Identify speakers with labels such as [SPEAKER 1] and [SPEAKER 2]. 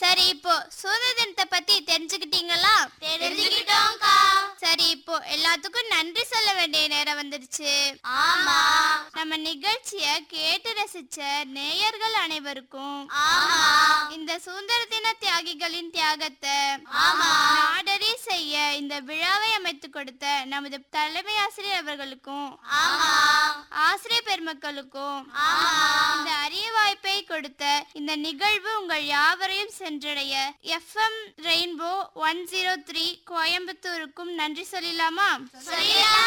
[SPEAKER 1] சரி இப்போ சுதந்திர தினத்தை பத்தி தெரிஞ்சுக்கிட்டீங்களா
[SPEAKER 2] தெரிஞ்சுக்கிட்டோம்க்கா
[SPEAKER 1] சரி இப்போ எல்லாத்துக்கும் நன்றி சொல்ல வேண்டிய நேரம் வந்துருச்சு
[SPEAKER 2] ஆமா
[SPEAKER 1] நம்ம நிகழ்ச்சிய கேட்டு ரசிச்ச நேயர்கள் அனைவருக்கும்
[SPEAKER 2] ஆமா
[SPEAKER 1] இந்த சுதந்திர தின தியாகிகளின் தியாகத்தை
[SPEAKER 2] ஆமா.
[SPEAKER 1] நாடறி செய்ய இந்த விழாவை அமைத்து கொடுத்த நமது தலைமை ஆசிரியர் அவர்களுக்கும்
[SPEAKER 2] ஆமா
[SPEAKER 1] ஆசிரியர் பெருமக்களுக்கும்
[SPEAKER 2] ஆமா
[SPEAKER 1] இந்த அரிய வாய்ப்பை கொடுத்த இந்த நிகழ்வு உங்கள் யாவரையும் சென்றடைய FM rainbow one zero three கோயம்புத்தூருக்கும் நன்றி சொல்லலாமா
[SPEAKER 2] சொல்லிடலாம்